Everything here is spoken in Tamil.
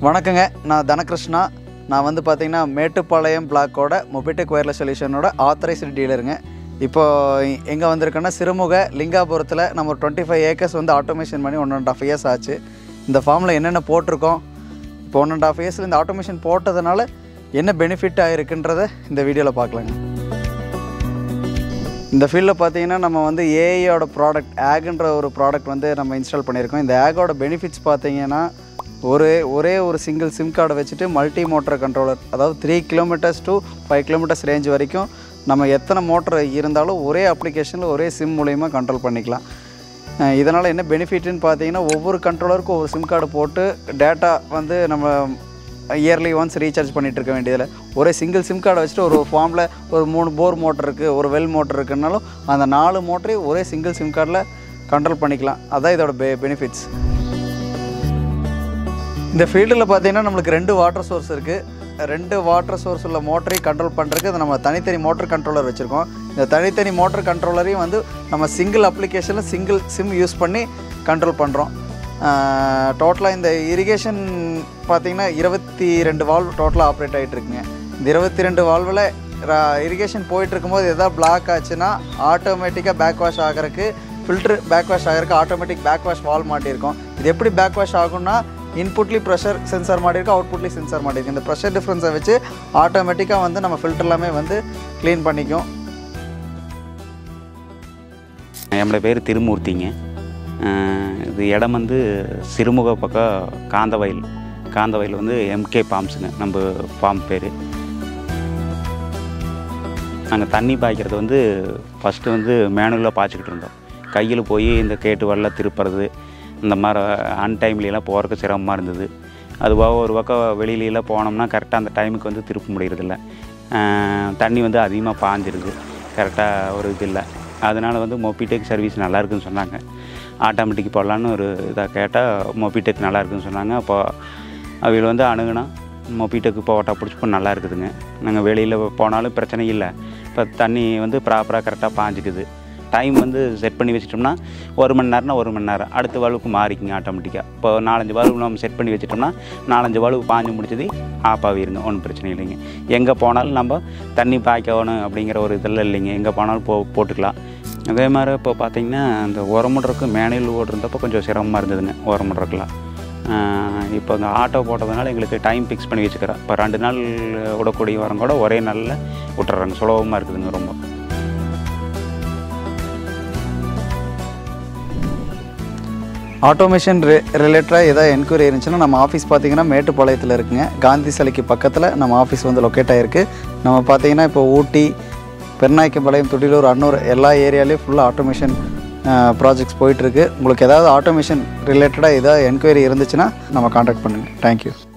வணக்கங்க நான் தனகிருஷ்ணா நான் வந்து பார்த்தீங்கன்னா மேட்டுப்பாளையம் பிளாக்கோட மொபிடெக் ஒயர்லெஸ் சொல்யூஷனோட ஆத்தரைஸ்டு டீலருங்க இப்போ எங்கே வந்திருக்கேன்னா சிறுமுக லிங்காபுரத்தில் நம்ம ஒரு டுவெண்ட்டி ஃபைவ் ஏக்கர்ஸ் வந்து ஆட்டோமேஷன் பண்ணி ஒன் அண்ட் ஆஃப் இயர்ஸ் ஆச்சு இந்த ஃபார்மில் என்னென்ன போட்டிருக்கோம் இப்போ ஒன் அண்ட் ஆஃப் இயர்ஸில் இந்த ஆட்டோமேஷன் போட்டதுனால என்ன பெனிஃபிட் ஆகிருக்குன்றதை இந்த வீடியோவில் பார்க்கலாங்க இந்த ஃபீல்டில் பார்த்தீங்கன்னா நம்ம வந்து ஏஐயோட ப்ராடக்ட் ஆக்ன்ற ஒரு ப்ராடக்ட் வந்து நம்ம இன்ஸ்டால் பண்ணியிருக்கோம் இந்த ஆகோட பெனிஃபிட்ஸ் பார்த்தீங்கன்னா ஒரே ஒரே ஒரு சிங்கிள் சிம் கார்டை வச்சுட்டு மல்டி மோட்டர் கண்ட்ரோலர் அதாவது three kilometres to five kilometres range வரைக்கும் நம்ம எத்தனை மோட்டர் இருந்தாலும் ஒரே அப்ளிகேஷனில் ஒரே சிம் மூலயமா கண்ட்ரோல் பண்ணிக்கலாம் அஹ் இதனால் என்ன பெனிஃபிட்னு பார்த்தீங்கன்னா ஒவ்வொரு கண்ட்ரோலருக்கும் ஒரு சிம் கார்டு போட்டு டேட்டா வந்து நம்ம இயர்லி ஒன்ஸ் ரீசார்ஜ் பண்ணிட்டு இருக்க வேண்டியதில்லை ஒரே சிங்கிள் சிம் கார்டை வச்சுட்டு ஒரு ஃபார்மில் ஒரு மூணு போர் மோட்டர் இருக்குது ஒரு வெல் மோட்டர் இருக்குன்னாலும் அந்த நாலு மோட்டரையும் ஒரே சிங்கிள் சிம் கார்டில் கண்ட்ரோல் பண்ணிக்கலாம் அதான் இதோட பெ பெனிஃபிட்ஸ் இந்த ஃபீல்டில் பார்த்தீங்கன்னா நம்மளுக்கு ரெண்டு வாட்டர் சோர்ஸ் இருக்குது ரெண்டு வாட்டர் சோர்ஸ் உள்ள மோட்டரையும் கண்ட்ரோல் பண்ணுறதுக்கு அது நம்ம தனித்தனி மோட்டர் கண்ட்ரோலர் வச்சுருக்கோம் இந்த தனித்தனி மோட்டர் கண்ட்ரோலரையும் வந்து நம்ம சிங்கிள் அப்ளிகேஷனில் சிங்கிள் சிம் யூஸ் பண்ணி கண்ட்ரோல் பண்ணுறோம் டோட்டலாக இந்த இரிகேஷன் பார்த்தீங்கன்னா இருபத்தி ரெண்டு வால்வ் டோட்டலாக ஆப்ரேட் ஆகிட்டு இருக்குங்க இந்த இருபத்தி ரெண்டு வால்வில் இரிகேஷன் போயிட்டு இருக்கும்போது எதாவது பிளாக் ஆச்சுன்னா ஆட்டோமேட்டிக்காக பேக் வாஷ் ஆகிறதுக்கு ஃபில்ட்ரு பேக் வாஷ் ஆகிறதுக்கு ஆட்டோமேட்டிக் பேக் வாஷ் வால் மாட்டியிருக்கோம் இது எப்படி பேக் வாஷ் ஆகும்னா இன்புட்லி ப்ரெஷர் சென்சார் மாட்டிருக்கு அவுட்புட்லி சென்சார் மாட்டிருக்கு இந்த ப்ரெஷர் டிஃப்ரென்ஸை வச்சு ஆட்டோமேட்டிக்காக வந்து நம்ம ஃபில்டர் எல்லாமே வந்து க்ளீன் பண்ணிக்கும் என்னோட பேர் திருமூர்த்திங்க அஹ் இது இடம் வந்து சிறுமுக பக்கம் காந்தவயல் காந்தவயல் வந்து எம்கே பாம்ஸுங்க நம்ம ஃபார்ம் பேர் நாங்கள் தண்ணி பாய்க்கிறது வந்து ஃபஸ்ட்டு வந்து மேனுவலாக பாய்ச்சிக்கிட்டு இருந்தோம் கையில் போய் இந்த கேட்டு வரல திருப்புறது இந்த மாதிரி அன்டைம்லாம் போகிறதுக்கு சிரமமாக இருந்தது அதுவாக ஒரு பக்கம் வெளியிலலாம் போனோம்னா கரெக்டாக அந்த டைமுக்கு வந்து திருப்ப முடியறதில்ல அஹ் தண்ணி வந்து அதிகமாக பாஞ்சிருது கரெக்டாக ஒரு இது இல்லை அதனால் வந்து மொபிடெக் சர்வீஸ் நல்லா இருக்குன்னு சொன்னாங்க ஆட்டோமேட்டிக் போடலான்னு ஒரு இதாக கேட்டால் மொபிடெக் நல்லா இருக்குன்னு சொன்னாங்க அப்போ அவங்க வந்து அணுகுனா மொபிடெக் போட்டால் பிடிச்சி நல்லா இருக்குதுங்க நாங்கள் வெளியில் போனாலும் பிரச்சனை இல்லை இப்போ தண்ணி வந்து ப்ராப்பராக கரெக்டாக பாஞ்சிக்குது டைம் வந்து செட் பண்ணி வச்சிட்டோம்னா ஒரு மணி நேரம்னா ஒரு மணி நேரம் அடுத்த வலுவுக்கு மாறிக்குங்க ஆட்டோமேட்டிக்காக இப்போ நாலஞ்சு வலுவு நம்ம செட் பண்ணி வச்சிட்டோம்னா நாலஞ்சு வலுவு பாஞ்சு முடிச்சது ஆஃப் ஆகிருங்க ஒன்றும் பிரச்சனை இல்லைங்க எங்கே போனாலும் நம்ம தண்ணி பாய்க்கணும் அப்படிங்கிற ஒரு இதெல்லாம் இல்லைங்க எங்கே போனாலும் போ போட்டுக்கலாம் அதே மாதிரி இப்போ பார்த்தீங்கன்னா அந்த உரமுடுறக்கு மேனுவல் ஓடுறப்போ கொஞ்சம் சிரமமாக இருந்ததுங்க உரமுடுறக்குலாம் இப்போ இந்த ஆட்டோ போட்டதுனால எங்களுக்கு டைம் ஃபிக்ஸ் பண்ணி வச்சுக்கிறோம் இப்போ ரெண்டு நாள் விடக்கூடிய உரம் கூட ஒரே நாளில் விட்டுறாங்க சுலபமாக இருக்குதுங்க ரொம்ப ஆட்டோமேஷன் ரி ரிலேட்டடாக ஏதாவது என்கொயரி இருந்துச்சுன்னா நம்ம ஆஃபீஸ் பார்த்தீங்கன்னா மேட்டுப்பாளையத்தில் இருக்குங்க காந்தி சிலைக்கு பக்கத்தில் நம்ம ஆஃபீஸ் வந்து லொக்கேட் ஆகிருக்கு நம்ம பார்த்தீங்கன்னா இப்போ ஊட்டி பெருநாய்க்கம்பாளையம் துடிலூர் அன்னூர் எல்லா ஏரியாலையும் ஃபுல்லாக ஆட்டோமேஷன் ப்ராஜெக்ட்ஸ் போயிட்டுருக்கு உங்களுக்கு ஏதாவது ஆட்டோமேஷன் ரிலேட்டடாக ஏதாவது என்கொயரி இருந்துச்சுன்னா நம்ம காண்டாக்ட் பண்ணுங்கள் தேங்க்யூ